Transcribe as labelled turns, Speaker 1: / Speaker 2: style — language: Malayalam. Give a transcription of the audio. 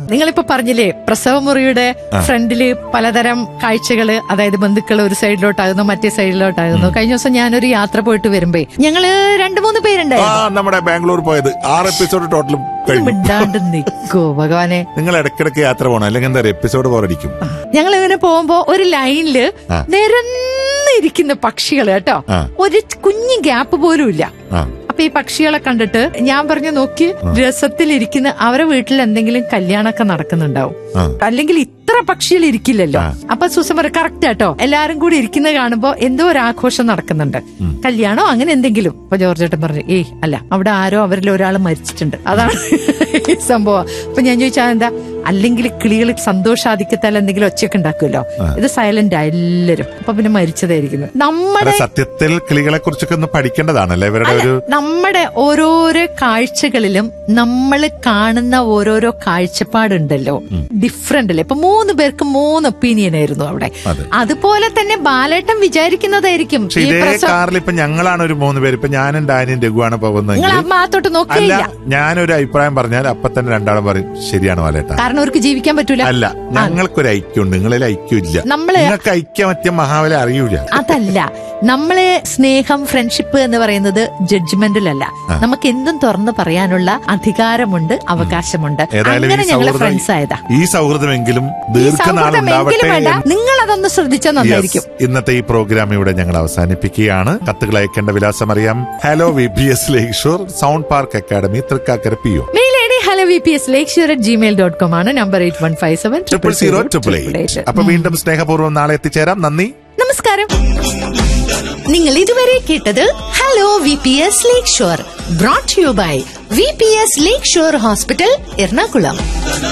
Speaker 1: നിങ്ങളിപ്പോ പറഞ്ഞില്ലേ പ്രസവമുറിയുടെ ഫ്രണ്ടില് പലതരം കാഴ്ചകള് അതായത് ബന്ധുക്കൾ ഒരു സൈഡിലോട്ടാകുന്നു മറ്റേ സൈഡിലോട്ടാകുന്നു കഴിഞ്ഞ ദിവസം ഞാനൊരു യാത്ര പോയിട്ട് വരുമ്പേ ഞങ്ങള് രണ്ടു മൂന്ന്
Speaker 2: ആ
Speaker 1: പേരുണ്ടായിരുന്നു
Speaker 2: നമ്മുടെ ബാംഗ്ലൂർ പോയത് ആറ് എപ്പിസോഡ് ടോട്ടലും കഴിഞ്ഞു
Speaker 1: മിണ്ടാണ്ട് നിക്കോ ഭഗവാനെ
Speaker 2: നിങ്ങൾ ഇടയ്ക്കിടയ്ക്ക് യാത്ര പോകണം അല്ലെങ്കിൽ എന്താ എപ്പിസോഡ് പോരടിക്കും
Speaker 1: ഞങ്ങൾ ഇങ്ങനെ പോകുമ്പോ ഒരു ലൈനില് നിരന്നിരിക്കുന്ന പക്ഷികൾ കേട്ടോ
Speaker 2: ആ.
Speaker 1: ഒരു കുഞ്ഞു ഗ്യാപ്പ് പോലും ഇല്ല
Speaker 2: ആ
Speaker 1: അപ്പൊ ഈ പക്ഷികളെ കണ്ടിട്ട് ഞാൻ പറഞ്ഞു നോക്കി രസത്തിലിരിക്കുന്ന അവരെ വീട്ടിൽ എന്തെങ്കിലും കല്യാണമൊക്കെ നടക്കുന്നുണ്ടാവും
Speaker 2: ആ.
Speaker 1: അല്ലെങ്കിൽ ഇത്ര പക്ഷികൾ ഇരിക്കില്ലല്ലോ അപ്പൊ സുസം പറ കറക്റ്റ് ആട്ടോ എല്ലാരും കൂടി ഇരിക്കുന്നത് കാണുമ്പോ എന്തോ ഒരു ആഘോഷം നടക്കുന്നുണ്ട് കല്യാണോ അങ്ങനെ എന്തെങ്കിലും അപ്പൊ ജോർജ് ഏട്ടൻ പറഞ്ഞു ഏയ് അല്ല അവിടെ ആരോ അവരിൽ ഒരാൾ മരിച്ചിട്ടുണ്ട് അതാണ് ഈ സംഭവം അപ്പൊ ഞാൻ ചോദിച്ചാൽ എന്താ അല്ലെങ്കിൽ കിളികൾ സന്തോഷാധിക്യത്താൽ എന്തെങ്കിലും ഒച്ചയൊക്കെ ഉണ്ടാക്കുമല്ലോ ഇത് സൈലന്റ് ആ എല്ലാരും അപ്പൊ പിന്നെ മരിച്ചതായിരിക്കുന്നു
Speaker 2: അല്ല,
Speaker 1: നമ്മുടെ
Speaker 2: സത്യത്തിൽ കിളികളെ കുറിച്ചൊക്കെ ഒന്ന് പഠിക്കേണ്ടതാണല്ലേ ഇവരുടെ ഒരു
Speaker 1: നമ്മുടെ ഓരോരോ കാഴ്ചകളിലും നമ്മൾ കാണുന്ന ഓരോരോ കാഴ്ചപ്പാടുണ്ടല്ലോ ഡിഫറെന്റ് അല്ലേ ഇപ്പൊ മൂന്ന് പേർക്ക് മൂന്ന് ഒപ്പീനിയൻ ആയിരുന്നു അവിടെ
Speaker 2: അതെ.
Speaker 1: അതുപോലെ തന്നെ ബാലേട്ടൻ വിചാരിക്കുന്നതായിരിക്കും
Speaker 2: പക്ഷെ
Speaker 1: ഈ
Speaker 2: ഇതേ
Speaker 1: പ്രസവം
Speaker 2: കാറിൽ ഇപ്പൊ ഞങ്ങളാണ് ഒരു മൂന്ന് പേര് ഇപ്പൊ ഞാനും ഡാനിയും രഘുവാണ്
Speaker 1: നിങ്ങൾ
Speaker 2: പോകുന്നതെങ്കിൽ
Speaker 1: ആ ഭാഗത്തോട്ട്
Speaker 2: അല്ല
Speaker 1: നോക്കിയില്ല
Speaker 2: ഞാനൊരു അഭിപ്രായം പറഞ്ഞാൽ അപ്പൊ തന്നെ രണ്ടാളും പറയും ശരിയാണ് വാലേട്ട
Speaker 1: കാരണം അവർക്ക് ജീവിക്കാൻ പറ്റൂല
Speaker 2: അല്ല ഞങ്ങൾക്കൊരു ഐക്യമുണ്ട് നിങ്ങളിൽ ഐക്യം ഇല്ല
Speaker 1: നമ്മള്
Speaker 2: നിങ്ങൾക്ക് ഐക്യമത്യം മഹാബലി അറിയൂല
Speaker 1: അതല്ല നമ്മളെ സ്നേഹം ഫ്രണ്ട്ഷിപ്പ് എന്ന് പറയുന്നത് ജഡ്ജ്മെന്റിലല്ല നമുക്ക് എന്തും തുറന്നു പറയാനുള്ള അധികാരമുണ്ട് അവകാശമുണ്ട്
Speaker 2: ഏതായാലും
Speaker 1: അങ്ങനെ
Speaker 2: ഈ
Speaker 1: ഞങ്ങള്
Speaker 2: സൗഹൃദം
Speaker 1: ഫ്രണ്ട്സ് ആയതാ
Speaker 2: ഈ സൗഹൃദമെങ്കിലും
Speaker 1: ഈ
Speaker 2: ദീർഘനാൾ
Speaker 1: സൗഹൃദം
Speaker 2: ഉണ്ടാവട്ടെ
Speaker 1: എങ്കിലും വേണ്ട
Speaker 2: എന്ന്
Speaker 1: നിങ്ങൾ അതൊന്ന് ശ്രദ്ധിച്ചാൽ നന്നായിരിക്കും
Speaker 2: Yes. ഇന്നത്തെ ഈ പ്രോഗ്രാം ഇവിടെ ഞങ്ങൾ അവസാനിപ്പിക്കുകയാണ് കത്തുകൾ അയക്കേണ്ട വിലാസം അറിയാം hello V P S lakeshore sound park academy Thrikkakara P O
Speaker 1: mail I D hello V P S lake shore at Gmail dot com ആണ് number eight one five seven
Speaker 2: triple zero triple eight അപ്പൊ വീണ്ടും സ്നേഹപൂർവ്വം നാളെ എത്തിച്ചേരാം നന്ദി
Speaker 1: നമസ്കാരം നിങ്ങൾ ഇതുവരെ കേട്ടത് hello V P S lake shore brought you by V P S lake shore hospital Ernakulam